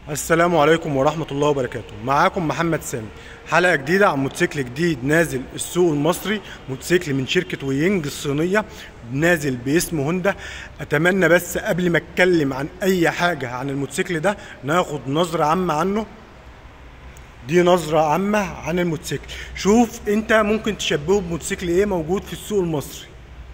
السلام عليكم ورحمة الله وبركاته معاكم محمد سامي حلقة جديدة عن موتوسيكل جديد نازل السوق المصري موتوسيكل من شركة وينج الصينية نازل باسم هوندا أتمنى بس قبل ما أتكلم عن أي حاجة عن الموتوسيكل ده ناخد نظرة عامة عنه دي نظرة عامة عن الموتوسيكل شوف انت ممكن تشبهه بموتوسيكل ايه موجود في السوق المصري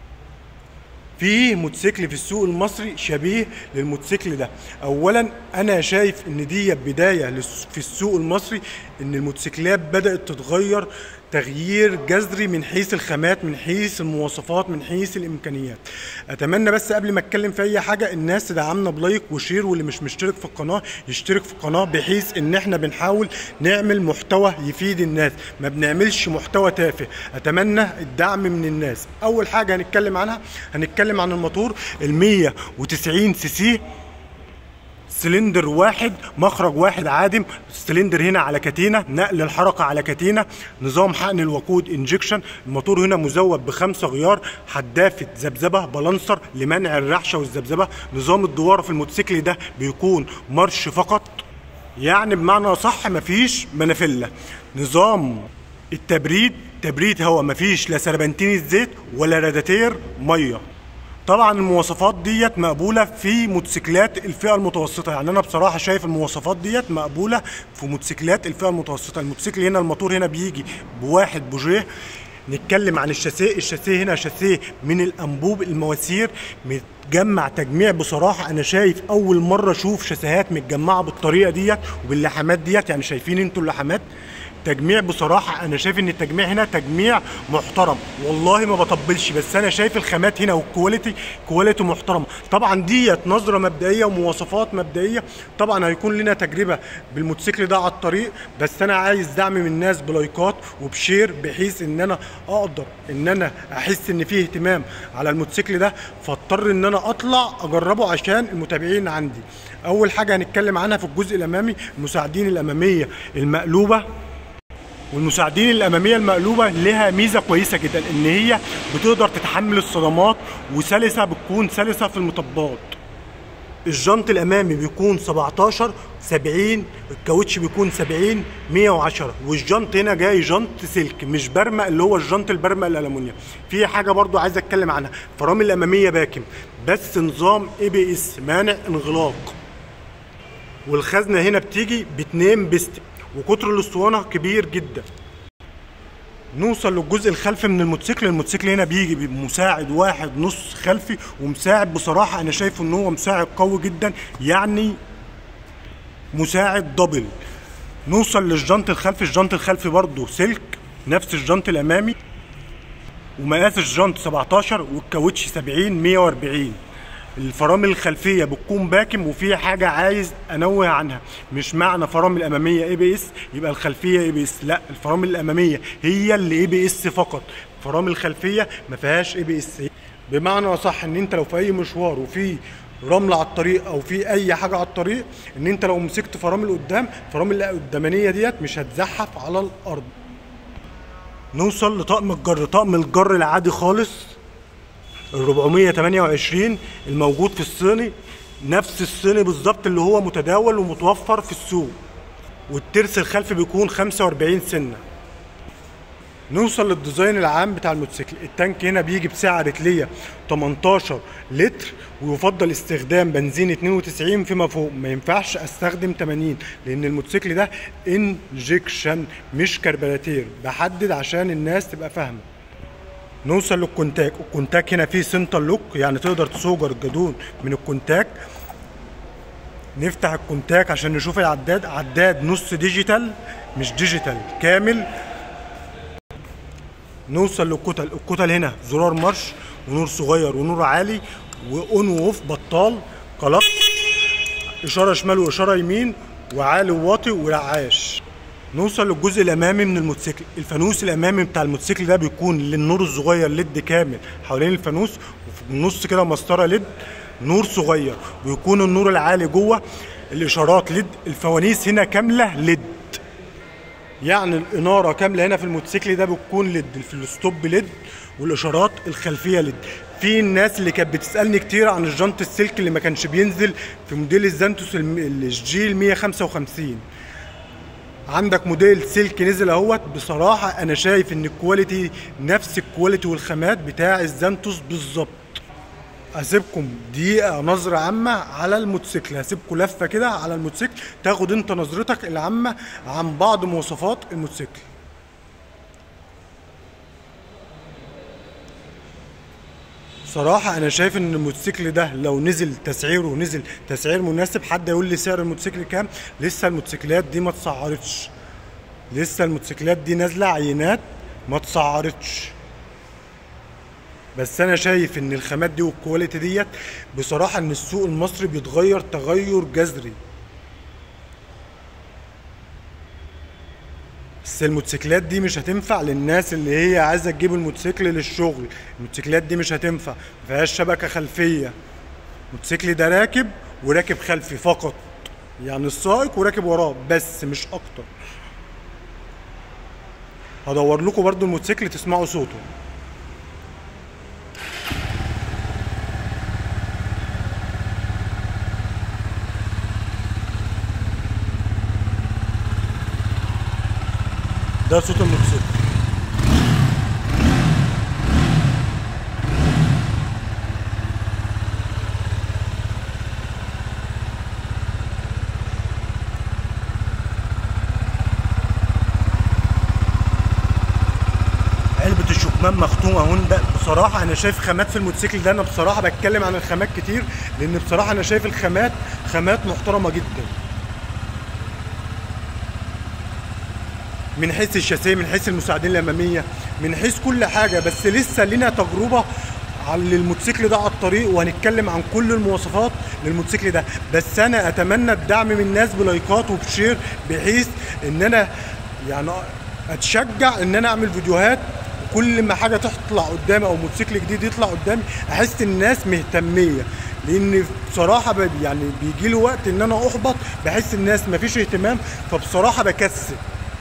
في موتوسيكل في السوق المصري شبيه للموتوسيكل ده اولا انا شايف ان دي بدايه للس- في السوق المصري ان الموتوسيكلات بدات تتغير تغيير جذري من حيث الخامات من حيث المواصفات من حيث الامكانيات اتمنى بس قبل ما اتكلم في اي حاجه الناس تدعمنا بلايك وشير واللي مش مشترك في القناه يشترك في القناه بحيث ان احنا بنحاول نعمل محتوى يفيد الناس ما بنعملش محتوى تافه اتمنى الدعم من الناس اول حاجه هنتكلم عنها هنتكلم عن الموتور ال 190 سي سي سلندر واحد مخرج واحد عادم السلندر هنا على كتينة نقل الحركة على كتينة نظام حقن الوقود انجكشن الموتور هنا مزود بخمسة غيار حدافة ذبذبة بالانسر لمنع الرعشة والذبذبة نظام الدوارة في الموتوسيكل ده بيكون مرش فقط يعني بمعنى صح مفيش منافلة نظام التبريد تبريد هواء مفيش لا سربنتين زيت ولا راداتير ميه طبعا المواصفات ديت مقبوله في موتوسيكلات الفئه المتوسطه يعني انا بصراحه شايف المواصفات ديت مقبوله في موتوسيكلات الفئه المتوسطه الموتوسيكل هنا الموتور هنا بيجي بواحد بوجيه نتكلم عن الشاسيه الشاسيه هنا شاسيه من الانبوب المواسير متجمع تجميع بصراحه انا شايف اول مره اشوف شاسيهات متجمعه بالطريقه ديت وباللحامات ديت يعني شايفين انتوا اللحامات تجميع بصراحة أنا شايف إن التجميع هنا تجميع محترم والله ما بطبلش بس أنا شايف الخامات هنا والكواليتي كواليتي محترمة طبعا ديت نظرة مبدئية ومواصفات مبدئية طبعا هيكون لنا تجربة بالموتوسيكل ده على الطريق بس أنا عايز دعم من الناس بلايكات وبشير بحيث إن أنا أقدر إن أنا أحس إن فيه اهتمام على الموتوسيكل ده فاضطر إن أنا أطلع أجربه عشان المتابعين عندي أول حاجة هنتكلم عنها في الجزء الأمامي المساعدين الأمامية المقلوبة والمساعدين الاماميه المقلوبه لها ميزه كويسه جدا ان هي بتقدر تتحمل الصدمات وسلسه بتكون سلسه في المطبات الجنط الامامي بيكون 17 70 الكاوتش بيكون 70 110 والجنط هنا جاي جنط سلك مش برمق اللي هو الجنط البرمق الالومنيوم في حاجه برضو عايز اتكلم عنها فرامل الاماميه باكم بس نظام اي بي اس مانع انغلاق والخزنه هنا بتيجي باتنين بست وقطر الاسطوانه كبير جدا نوصل للجزء الخلفي من الموتوسيكل الموتوسيكل هنا بيجي بمساعد واحد نص خلفي ومساعد بصراحه انا شايفه ان هو مساعد قوي جدا يعني مساعد دبل نوصل للجنط الخلفي الجنط الخلفي برضه سلك نفس الجنط الامامي ومقاس الجنط 17 والكاوتش 70 140 الفرامل الخلفيه بتكون باكم وفي حاجه عايز انوه عنها مش معنى فرامل اماميه اي بي اس يبقى الخلفيه اي بي اس لا الفرامل الاماميه هي اللي اي بي اس فقط فرامل الخلفيه ما فيهاش اي بي اس بمعنى صح ان انت لو في اي مشوار وفي رمل على الطريق او في اي حاجه على الطريق ان انت لو مسكت فرامل قدام فرامل القدامانيه ديت مش هتزحف على الارض نوصل لطقم الجر طقم الجر العادي خالص ال 428 الموجود في الصيني نفس الصيني بالظبط اللي هو متداول ومتوفر في السوق والترس الخلفي بيكون 45 سنه نوصل للديزاين العام بتاع الموتوسيكل التانك هنا بيجي بسعه رتليه 18 لتر ويفضل استخدام بنزين 92 فيما فوق ما ينفعش استخدم 80 لان الموتوسيكل ده انجكشن مش كربراتير بحدد عشان الناس تبقى فاهمه نوصل للكونتاك الكونتاك هنا فيه سنتر لوك يعني تقدر تسوجر الجدون من الكونتاك نفتح الكونتاك عشان نشوف العداد عداد نص ديجيتال مش ديجيتال كامل نوصل للكتل الكتل هنا زرار مارش ونور صغير ونور عالي واون واوف بطال قلق اشاره شمال واشاره يمين وعالي وواطي ورعاش نوصل للجزء الامامي من الموتوسيكل الفانوس الامامي بتاع الموتوسيكل ده بيكون للنور الصغير ليد كامل حوالين الفانوس وفي النص كده مسطره ليد نور صغير ويكون النور العالي جوه الاشارات ليد الفوانيس هنا كامله ليد يعني الاناره كامله هنا في الموتوسيكل ده بتكون ليد في الستوب ليد والاشارات الخلفيه ليد في الناس اللي كانت بتسالني كتير عن الجنط السلك اللي ما كانش بينزل في موديل الزانتوس الم- الجيل 155 عندك موديل سلك نزل اهوت بصراحه انا شايف ان الكواليتي نفس الكواليتي والخامات بتاع الزانتوس بالظبط هسيبكم دقيقة نظرة عامة على الموتوسيكل هسيبكم لفة كده على الموتوسيكل تاخد انت نظرتك العامة عن بعض مواصفات الموتوسيكل صراحة أنا شايف إن الموتوسيكل ده لو نزل تسعيره نزل تسعير مناسب حد يقول لي سعر الموتوسيكل كام لسه الموتوسيكلات دي ما اتسعرتش لسه الموتوسيكلات دي نازلة عينات ما اتسعرتش بس انا شايف ان الخامات دي والكواليتي ديت بصراحه ان السوق المصري بيتغير تغير جذري بس الموتوسيكلات دي مش هتنفع للناس اللي هي عايزه تجيب الموتوسيكل للشغل الموتوسيكلات دي مش هتنفع مفيهاش شبكه خلفيه الموتوسيكل ده راكب وراكب خلفي فقط يعني السائق وراكب وراه بس مش اكتر هدور لكم برضو الموتوسيكل تسمعوا صوته ده صوت الموتوسيكل علبة الشكمان مختومة هوندا بصراحة أنا شايف خامات في الموتوسيكل ده أنا بصراحة بتكلم عن الخامات كتير لأن بصراحة أنا شايف الخامات خامات محترمة جدا من حيث الشاسيه من حيث المساعدين الاماميه من حيث كل حاجه بس لسه لنا تجربه على الموتوسيكل ده على الطريق وهنتكلم عن كل المواصفات للموتوسيكل ده بس انا اتمنى الدعم من الناس بلايكات وبشير بحيث ان انا يعني اتشجع ان انا اعمل فيديوهات كل ما حاجه تطلع قدامي او موتوسيكل جديد يطلع قدامي احس ان الناس مهتميه لان بصراحه ب- يعني بيجي لي وقت ان انا احبط بحس الناس مفيش اهتمام فبصراحه بكسل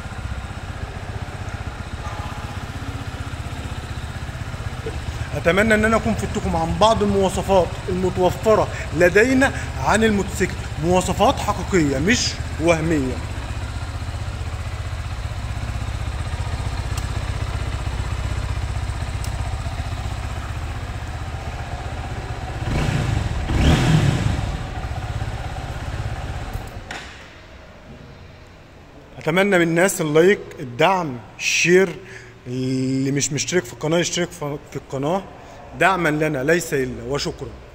اتمنى ان انا اكون فدتكم عن بعض المواصفات المتوفره لدينا عن الموتوسيكل مواصفات حقيقيه مش وهميه اتمنى من الناس اللايك الدعم الشير اللي مش مشترك في القناه يشترك في في القناه دعما لنا ليس الا وشكرا